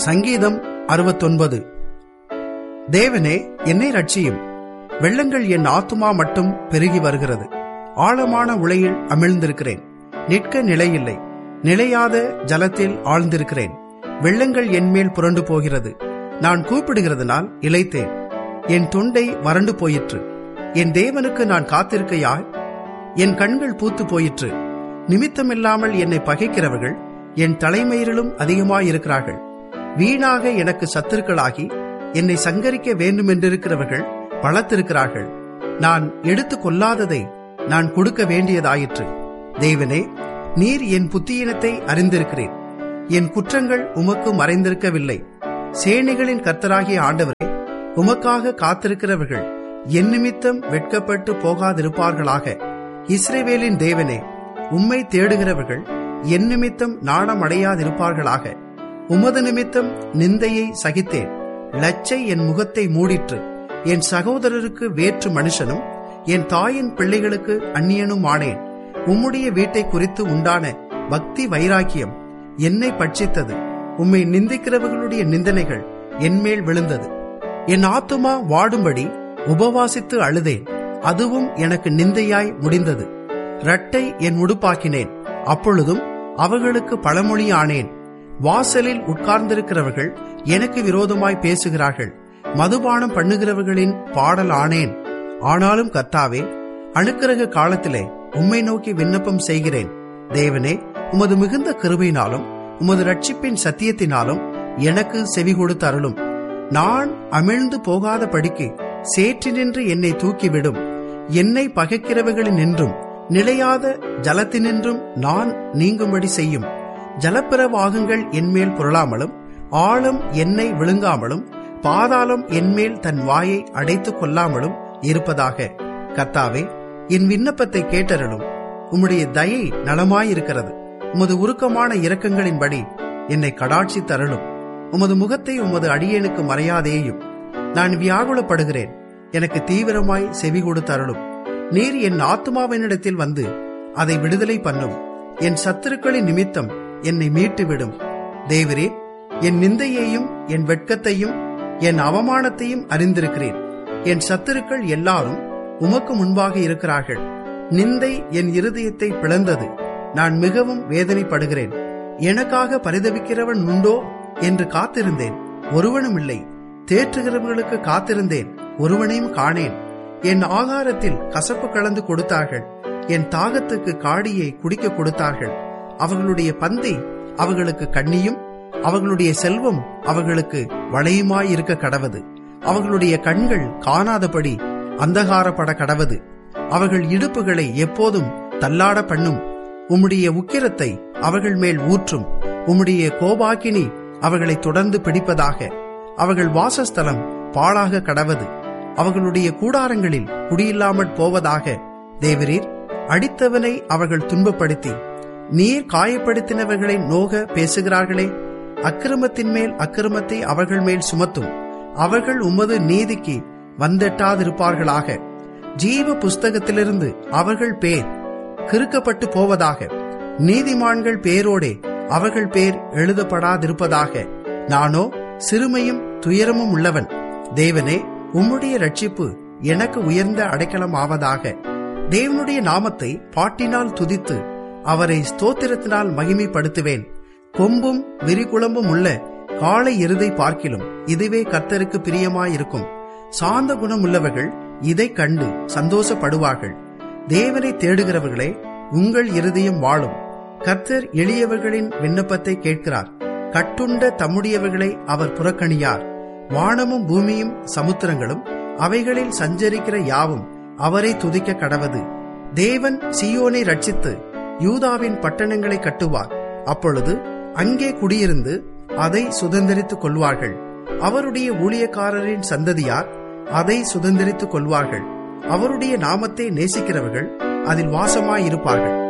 சங்கீதம் அறுபத்தொன்பது தேவனே என்னை ரட்சியும் வெள்ளங்கள் என் ஆத்துமா மட்டும் பெருகி வருகிறது ஆழமான உளையில் அமிழ்ந்திருக்கிறேன் நிற்க நிலையில்லை நிலையாத ஜலத்தில் ஆழ்ந்திருக்கிறேன் வெள்ளங்கள் என்மேல் புரண்டு போகிறது நான் கூப்பிடுகிறதுனால் இளைத்தேன் என் தொண்டை வறண்டு போயிற்று என் தேவனுக்கு நான் காத்திருக்கையாய் என் கண்கள் பூத்து போயிற்று நிமித்தமில்லாமல் என்னை பகைக்கிறவர்கள் என் தலைமயிரிலும் அதிகமாயிருக்கிறார்கள் வீணாக எனக்கு சத்துருக்களாகி என்னை சங்கரிக்க வேண்டுமென்றிருக்கிறவர்கள் பலத்திருக்கிறார்கள் நான் எடுத்து கொள்ளாததை நான் கொடுக்க வேண்டியதாயிற்று தேவனே நீர் என் புத்தியினத்தை அறிந்திருக்கிறேன் என் குற்றங்கள் உமக்கு மறைந்திருக்கவில்லை சேனைகளின் கர்த்தராகிய ஆண்டவரே உமக்காக காத்திருக்கிறவர்கள் என் நிமித்தம் வெட்கப்பட்டு போகாதிருப்பார்களாக இஸ்ரேவேலின் தேவனே உம்மை தேடுகிறவர்கள் என் நிமித்தம் நாணம் அடையாதிருப்பார்களாக உமது நிமித்தம் நிந்தையை சகித்தேன் லச்சை என் முகத்தை மூடிற்று என் சகோதரருக்கு வேற்று மனுஷனும் என் தாயின் பிள்ளைகளுக்கு அந்நியனும் ஆனேன் உம்முடைய வீட்டை குறித்து உண்டான பக்தி வைராக்கியம் என்னை பட்சித்தது உம்மை நிந்திக்கிறவர்களுடைய நிந்தனைகள் என்மேல் விழுந்தது என் ஆத்துமா வாடும்படி உபவாசித்து அழுதேன் அதுவும் எனக்கு நிந்தையாய் முடிந்தது ரட்டை என் உடுப்பாக்கினேன் அப்பொழுதும் அவர்களுக்கு பழமொழி ஆனேன் வாசலில் உட்கார்ந்திருக்கிறவர்கள் எனக்கு விரோதமாய் பேசுகிறார்கள் மதுபானம் பண்ணுகிறவர்களின் பாடல் ஆனேன் ஆனாலும் கர்த்தாவே அணுக்கிரக காலத்திலே உம்மை நோக்கி விண்ணப்பம் செய்கிறேன் தேவனே உமது மிகுந்த கிருபையினாலும் உமது ரட்சிப்பின் சத்தியத்தினாலும் எனக்கு செவி கொடுத்து அருளும் நான் அமிழ்ந்து போகாத படிக்கு சேற்றினின்று என்னை தூக்கிவிடும் என்னை பகைக்கிறவர்களின் நின்றும் நிலையாத ஜலத்தினின்றும் நான் நீங்கும்படி செய்யும் ஜலப்பிரவாகங்கள் என்மேல் புரளாமலும் ஆழம் என்னை விழுங்காமலும் பாதாளம் என்மேல் தன் வாயை அடைத்துக் கொள்ளாமலும் இருப்பதாக கத்தாவே என் விண்ணப்பத்தை கேட்டருளும் உம்முடைய தயை நலமாயிருக்கிறது உமது உருக்கமான இரக்கங்களின்படி என்னை கடாட்சி தருளும் உமது முகத்தை உமது அடியேனுக்கு மறையாதேயும் நான் வியாகுலப்படுகிறேன் எனக்கு தீவிரமாய் செவி கொடுத்தருளும் நீர் என் ஆத்மாவினிடத்தில் வந்து அதை விடுதலை பண்ணும் என் சத்துருக்களின் நிமித்தம் என்னை மீட்டுவிடும் தேவரே என் நிந்தையையும் என் வெட்கத்தையும் என் அவமானத்தையும் அறிந்திருக்கிறேன் என் சத்துருக்கள் எல்லாரும் உமக்கு முன்பாக இருக்கிறார்கள் நிந்தை என் இருதயத்தை பிளந்தது நான் மிகவும் வேதனைப்படுகிறேன் எனக்காக பரிதவிக்கிறவன் உண்டோ என்று காத்திருந்தேன் ஒருவனும் இல்லை தேற்றுகிறவர்களுக்கு காத்திருந்தேன் ஒருவனையும் காணேன் என் ஆகாரத்தில் கசப்பு கலந்து கொடுத்தார்கள் என் தாகத்துக்கு காடியை குடிக்க கொடுத்தார்கள் அவர்களுடைய பந்தி அவர்களுக்கு கண்ணியும் அவர்களுடைய செல்வம் அவர்களுக்கு வளையுமாயிருக்க கடவது அவர்களுடைய கண்கள் காணாதபடி அந்தகாரப்பட கடவது அவர்கள் இடுப்புகளை எப்போதும் தள்ளாட பண்ணும் உம்முடைய உக்கிரத்தை அவர்கள் மேல் ஊற்றும் உம்முடைய கோபாக்கினி அவர்களை தொடர்ந்து பிடிப்பதாக அவர்கள் வாசஸ்தலம் பாழாக கடவது அவர்களுடைய கூடாரங்களில் குடியில்லாமற் போவதாக தேவரீர் அடித்தவனை அவர்கள் துன்பப்படுத்தி நீர் காயப்படுத்தினவர்களை நோக பேசுகிறார்களே அக்கிரமத்தின் மேல் அக்கிரமத்தை அவர்கள் மேல் சுமத்தும் அவர்கள் உமது நீதிக்கு வந்தெட்டாதிருப்பார்களாக ஜீவ புஸ்தகத்திலிருந்து அவர்கள் பேர் கிறுக்கப்பட்டு போவதாக நீதிமான்கள் பேரோடே அவர்கள் பேர் எழுதப்படாதிருப்பதாக நானோ சிறுமையும் துயரமும் உள்ளவன் தேவனே உம்முடைய ரட்சிப்பு எனக்கு உயர்ந்த அடைக்கலம் ஆவதாக தேவனுடைய நாமத்தை பாட்டினால் துதித்து அவரை ஸ்தோத்திரத்தினால் மகிமைப்படுத்துவேன் கொம்பும் விரிகுளம்பும் உள்ள காளை எருதை பார்க்கிலும் இதுவே கர்த்தருக்கு பிரியமாயிருக்கும் சாந்த குணம் உள்ளவர்கள் இதை கண்டு சந்தோஷப்படுவார்கள் தேவனை தேடுகிறவர்களே உங்கள் இருதயம் வாழும் கர்த்தர் எளியவர்களின் விண்ணப்பத்தை கேட்கிறார் கட்டுண்ட தம்முடையவர்களை அவர் புறக்கணியார் வானமும் பூமியும் சமுத்திரங்களும் அவைகளில் சஞ்சரிக்கிற யாவும் அவரை துதிக்க கடவது தேவன் சியோனை ரட்சித்து யூதாவின் பட்டணங்களை கட்டுவார் அப்பொழுது அங்கே குடியிருந்து அதை சுதந்திரித்துக் கொள்வார்கள் அவருடைய ஊழியக்காரரின் சந்ததியார் அதை சுதந்திரித்துக் கொள்வார்கள் அவருடைய நாமத்தை நேசிக்கிறவர்கள் அதில் வாசமாயிருப்பார்கள்